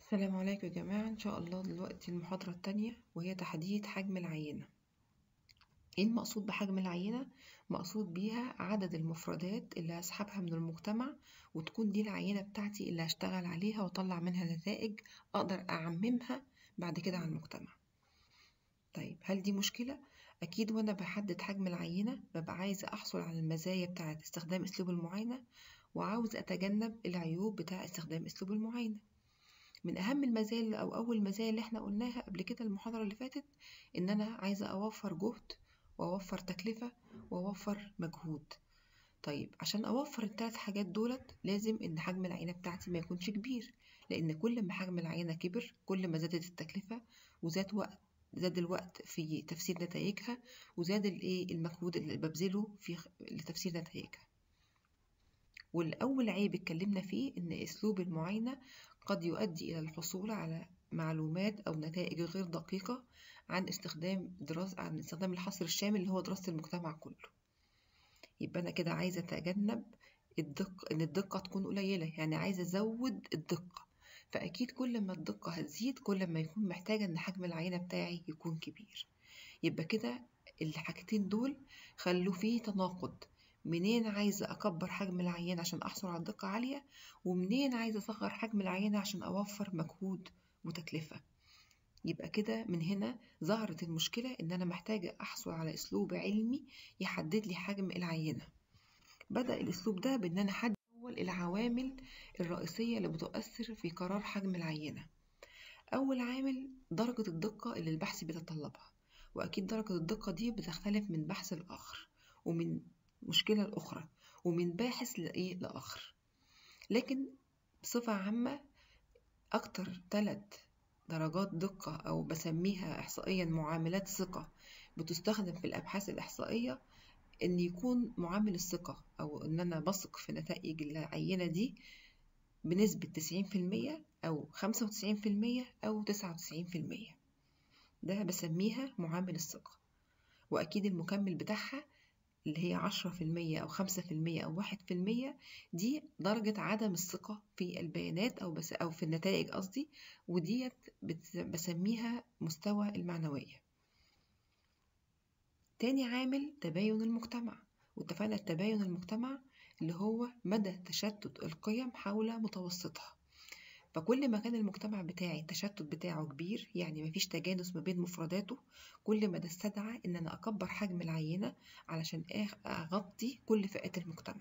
السلام عليكم يا جماعة إن شاء الله دلوقتي المحاضرة التانية وهي تحديد حجم العينة إيه المقصود بحجم العينة؟ مقصود بيها عدد المفردات اللي هسحبها من المجتمع وتكون دي العينة بتاعتي اللي هشتغل عليها وأطلع منها نتائج أقدر أعممها بعد كده على المجتمع طيب هل دي مشكلة؟ أكيد وأنا بحدد حجم العينة ببقى عايزة أحصل على المزايا بتاعة استخدام أسلوب المعاينة وعاوز أتجنب العيوب بتاع استخدام أسلوب المعاينة من اهم المزايا او اول المزايا اللي احنا قلناها قبل كده المحاضره اللي فاتت ان انا عايزه اوفر جهد واوفر تكلفه واوفر مجهود طيب عشان اوفر الثلاث حاجات دولت لازم ان حجم العينه بتاعتي ما يكونش كبير لان كل ما حجم العينه كبر كل ما زادت التكلفه وزاد وقت زاد الوقت في تفسير نتائجها وزاد الايه المجهود اللي ببذله في لتفسير نتائجها والأول عيب اتكلمنا فيه إن أسلوب المعاينة قد يؤدي إلى الحصول على معلومات أو نتائج غير دقيقة عن استخدام دراسة عن استخدام الحصر الشامل اللي هو دراسة المجتمع كله يبقى أنا كده عايزة أتجنب الدقة إن الدقة تكون قليلة يعني عايزة أزود الدقة فأكيد كل ما الدقة هتزيد كل ما يكون محتاجة إن حجم العينة بتاعي يكون كبير يبقى كده الحاجتين دول خلوا فيه تناقض منين عايزة أكبر حجم العينة عشان أحصل على دقة عالية ومنين عايزة أصغر حجم العينة عشان أوفر مجهود وتكلفة يبقى كده من هنا ظهرت المشكلة إن أنا محتاجة أحصل على أسلوب علمي يحدد لي حجم العينة بدأ الأسلوب ده بإن أنا أحدد أول العوامل الرئيسية اللي بتؤثر في قرار حجم العينة أول عامل درجة الدقة اللي البحث بيتطلبها وأكيد درجة الدقة دي بتختلف من بحث لآخر ومن مشكلة لأخرى ومن باحث لإيه لآخر لكن بصفة عامة أكتر ثلاث درجات دقة أو بسميها إحصائيا معاملات ثقة بتستخدم في الأبحاث الإحصائية إن يكون معامل الثقة أو إن أنا بثق في نتائج العينة دي بنسبة تسعين في المية أو خمسة وتسعين في المية أو تسعة وتسعين في المية ده بسميها معامل الثقة وأكيد المكمل بتاعها اللي هي عشرة في المية أو خمسة في المية أو واحد في المية دي درجة عدم الثقة في البيانات أو بس أو في النتائج قصدي وديت بسميها مستوى المعنوية تاني عامل تباين المجتمع واتفقنا التباين المجتمع اللي هو مدى تشتت القيم حول متوسطها فكل ما كان المجتمع بتاعي التشتت بتاعه كبير يعني مفيش تجانس ما بين مفرداته كل ما ده استدعى ان انا اكبر حجم العينة علشان اغطي كل فئات المجتمع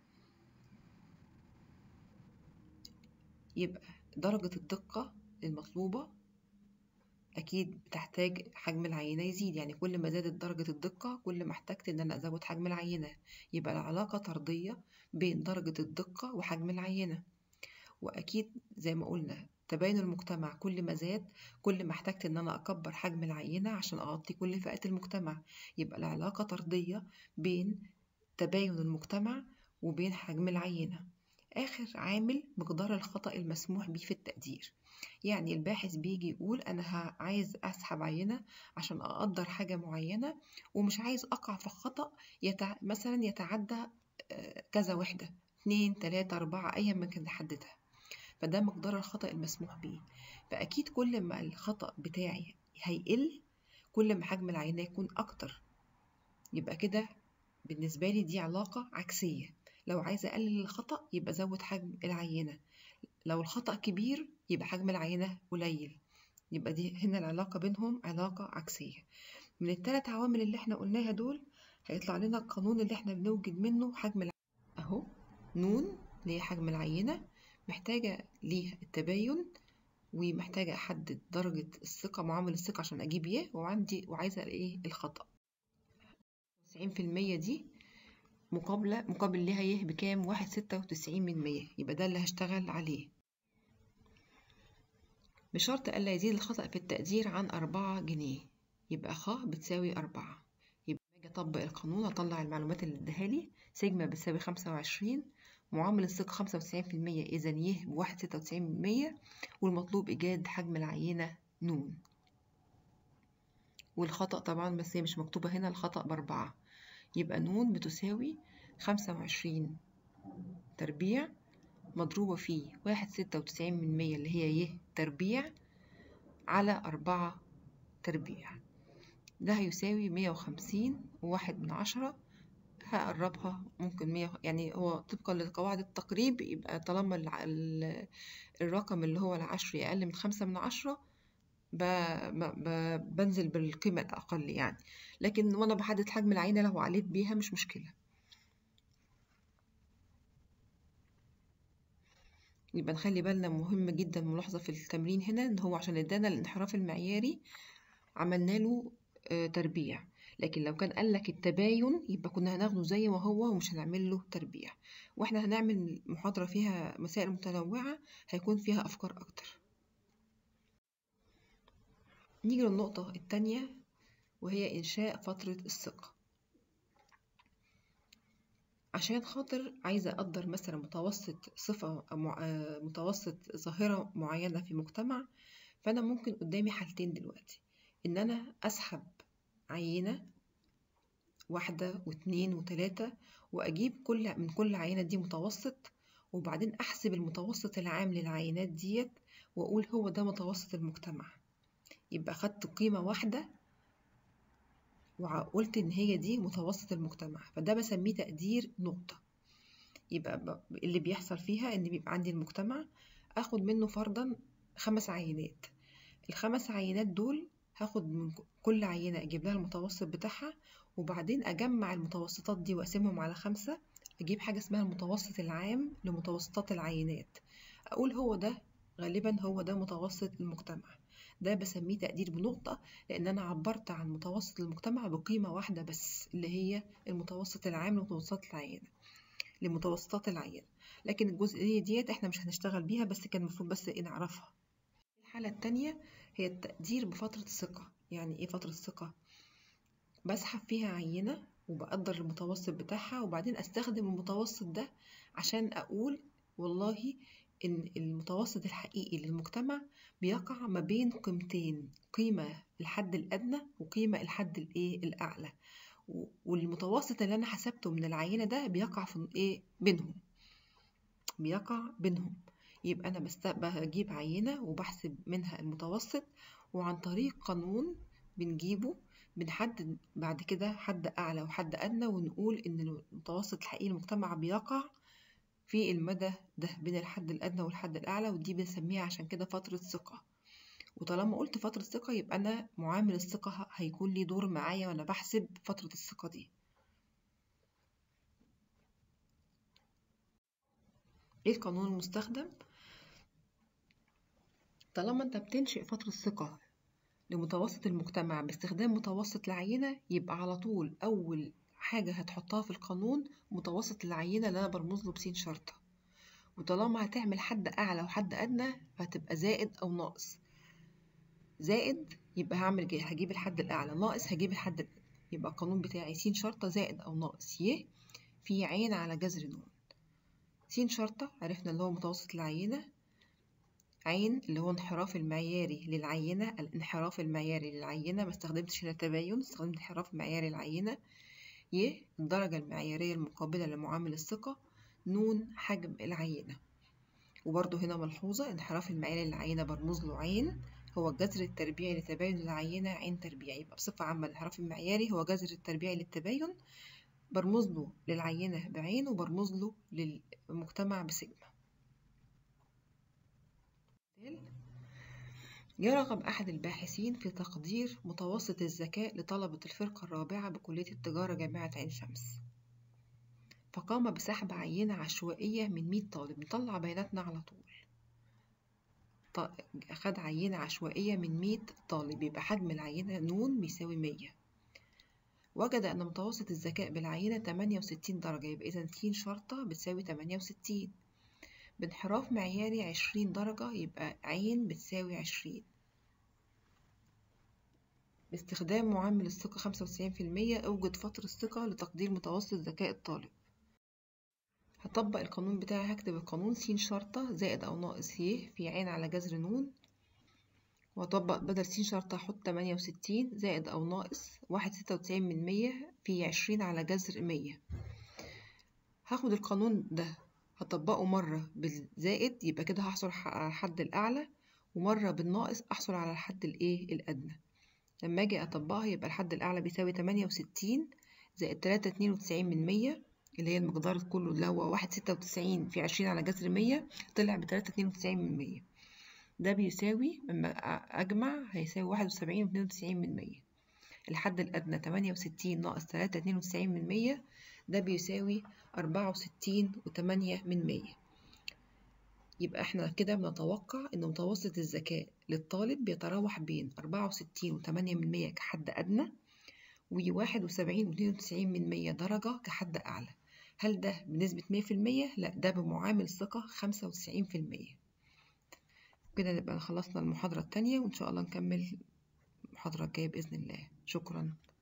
يبقى درجة الدقة المطلوبة أكيد بتحتاج حجم العينة يزيد يعني كل ما زادت درجة الدقة كل ما احتجت إن أنا أزود حجم العينة يبقى العلاقة طردية بين درجة الدقة وحجم العينة واكيد زي ما قلنا تباين المجتمع كل ما زاد كل ما احتجت ان انا اكبر حجم العينه عشان اغطي كل فئات المجتمع يبقى العلاقه طرديه بين تباين المجتمع وبين حجم العينه اخر عامل مقدار الخطا المسموح به في التقدير يعني الباحث بيجي يقول انا عايز اسحب عينه عشان اقدر حاجه معينه ومش عايز اقع في خطا يتع... مثلا يتعدى كذا وحده اتنين تلاتة أربعة أيا ما كان نحددها فده مقدار الخطأ المسموح به فأكيد كل ما الخطأ بتاعي هيقل كل ما حجم العينة يكون أكتر يبقى كده بالنسبة لي دي علاقة عكسية لو عايزة أقلل الخطأ يبقى زود حجم العينة لو الخطأ كبير يبقى حجم العينة قليل يبقى دي هنا العلاقة بينهم علاقة عكسية من الثلاث عوامل اللي احنا قلناها دول هيطلع لنا القانون اللي احنا بنوجد منه حجم العينة اهو نون اللي هي حجم العينة محتاجة ليه التباين ومحتاجة أحدد درجة الثقة معامل الثقة عشان أجيب يه وعندي وعايزة إيه الخطأ تسعين في المية دي مقابلة مقابل ليها يه بكام واحد ستة وتسعين من مية يبقى ده اللي هشتغل عليه بشرط ألا يزيد الخطأ في التقدير عن أربعة جنيه يبقى خ بتساوي أربعة يبقى أجي أطبق القانون أطلع المعلومات اللي اداهالي سيجما بتساوي خمسة وعشرين معامل الثقة خمسة وتسعين في المية إذا يه بواحد ستة وتسعين من مية والمطلوب إيجاد حجم العينة نون والخطأ طبعا بس هي مش مكتوبة هنا الخطأ بأربعة يبقى نون بتساوي خمسة وعشرين تربيع مضروبة في واحد ستة وتسعين من مية اللي هي ي تربيع على أربعة تربيع ده هيساوي مية وخمسين وواحد من عشرة هقربها ممكن مية يعني هو طبقا لقواعد التقريب يبقى طالما الع- ال- الرقم اللي هو العشري أقل من خمسة من عشرة ب... ب... ب... بنزل بالقيمة الأقل يعني لكن وأنا بحدد حجم العينة لو عليت بيها مش مشكلة يبقى نخلي بالنا مهم جدا ملاحظة في التمرين هنا إن هو عشان ادانا الانحراف المعياري عملنا له آه، تربيع لكن لو كان قال لك التباين يبقى كنا هناخده زي ما هو ومش هنعمل له تربيع واحنا هنعمل محاضرة فيها مسائل متنوعة هيكون فيها أفكار أكتر نيجي للنقطة التانية وهي إنشاء فترة الثقة عشان خاطر عايزة أقدر مثلا متوسط صفة مع- آه، متوسط ظاهرة معينة في مجتمع فأنا ممكن قدامي حالتين دلوقتي إن أنا أسحب عينة واحدة واتنين وتلاتة وأجيب كل من كل عينة دي متوسط وبعدين أحسب المتوسط العام للعينات ديت وأقول هو ده متوسط المجتمع يبقى خدت قيمة واحدة وقلت إن هي دي متوسط المجتمع فده بسميه تقدير نقطة يبقى ب- اللي بيحصل فيها إن بيبقى عندي المجتمع أخد منه فرضا خمس عينات الخمس عينات دول هاخد من ك- كل عينة أجيب لها المتوسط بتاعها وبعدين أجمع المتوسطات دي وأقسمهم على خمسة أجيب حاجة اسمها المتوسط العام لمتوسطات العينات أقول هو ده غالبا هو ده متوسط المجتمع ده بسميه تقدير بنقطة لأن أنا عبرت عن متوسط المجتمع بقيمة واحدة بس اللي هي المتوسط العام لمتوسطات العينة لمتوسطات العينة لكن الجزئية ديت احنا مش هنشتغل بيها بس كان المفروض بس إيه نعرفها الحالة التانية هي التقدير بفترة الثقة يعني ايه فترة الثقة؟ بسحب فيها عينة وبقدر المتوسط بتاعها وبعدين استخدم المتوسط ده عشان اقول والله ان المتوسط الحقيقي للمجتمع بيقع ما بين قيمتين قيمة الحد الأدنى وقيمة الحد الإيه الأعلى و- والمتوسط اللي أنا حسبته من العينة ده بيقع في إيه بينهم بيقع بينهم يبقى أنا بست... بجيب عينة وبحسب منها المتوسط وعن طريق قانون بنجيبه بنحدد بعد كده حد أعلى وحد أدنى ونقول إن المتوسط الحقيقي للمجتمع بيقع في المدى ده بين الحد الأدنى والحد الأعلى ودي بنسميها عشان كده فترة ثقة وطالما قلت فترة ثقة يبقى أنا معامل الثقة ه- هيكون ليه دور معايا وأنا بحسب فترة الثقة دي إيه القانون المستخدم؟ طالما أنت بتنشئ فترة ثقة لمتوسط المجتمع باستخدام متوسط العينة يبقى على طول أول حاجة هتحطها في القانون متوسط العينة اللي أنا برمز له بسين شرطة وطالما هتعمل حد أعلى وحد أدنى فهتبقى زائد أو ناقص زائد يبقى هعمل جي- هجيب الحد الأعلى ناقص هجيب الحد الأدنى يبقى القانون بتاعي س شرطة زائد أو ناقص ي في عين على جذر نون س شرطة عرفنا اللي هو متوسط العينة عين اللي هو انحراف المعياري للعينة الانحراف المعياري للعينة ما استخدمتش هنا تباين استخدمت انحراف معياري للعينة ي الدرجة المعيارية المقابلة لمعامل الثقة نون حجم العينة وبرضه هنا ملحوظة انحراف المعياري للعينة برمز له عين هو الجذر التربيعي لتباين العينة عين تربيعي يبقى بصفة عامة الانحراف المعياري هو جذر التربيعي للتباين برمز له للعينة بعين وبرمز له للمجتمع بسيجما يرغب أحد الباحثين في تقدير متوسط الذكاء لطلبة الفرقة الرابعة بكلية التجارة جامعة عين شمس فقام بسحب عينة عشوائية من 100 طالب نطلع بياناتنا على طول ط- أخد عينة عشوائية من 100 طالب يبقى حجم العينة نون بيساوي 100 وجد أن متوسط الذكاء بالعينة 68 درجة يبقى إذا س شرطة بتساوي 68 بانحراف معياري 20 درجة يبقى عين بتساوي 20 باستخدام معامل الثقة 95% أوجد فترة ثقة لتقدير متوسط ذكاء الطالب هطبق القانون بتاعي هكتب القانون س شرطة زائد أو ناقص ي في عين على جذر نون وأطبق بدل س شرطة أحط 68 زائد أو ناقص واحد ستة وتسعين من مية في عشرين على جذر مية هاخد القانون ده أطبقه مرة بالزائد يبقى كده هحصل على الحد الأعلى ومرة بالناقص أحصل على الحد الإيه الأدنى لما أجي أطبقها يبقى الحد الأعلى بيساوي تمانية وستين زائد تلاتة اتنين وتسعين من مية اللي هي المقدار كله اللي هو واحد ستة وتسعين في عشرين على جذر مية طلع بتلاتة اتنين وتسعين من مية ده بيساوي لما أجمع هيساوي واحد وسبعين واتنين وتسعين من مية الحد الأدنى تمانية وستين ناقص تلاتة اتنين وتسعين من مية ده بيساوي أربعة وستين وتمانية من مية يبقى احنا كده بنتوقع ان متوسط الذكاء للطالب بيتراوح بين أربعة وستين وتمانية من مية كحد أدنى وواحد وسبعين واتنين وتسعين من مية درجة كحد أعلى هل ده بنسبة مية في المية؟ لأ ده بمعامل ثقة خمسة وتسعين في المية كده نبقى خلصنا المحاضرة التانية وإن شاء الله نكمل المحاضرة الجاية بإذن الله شكرا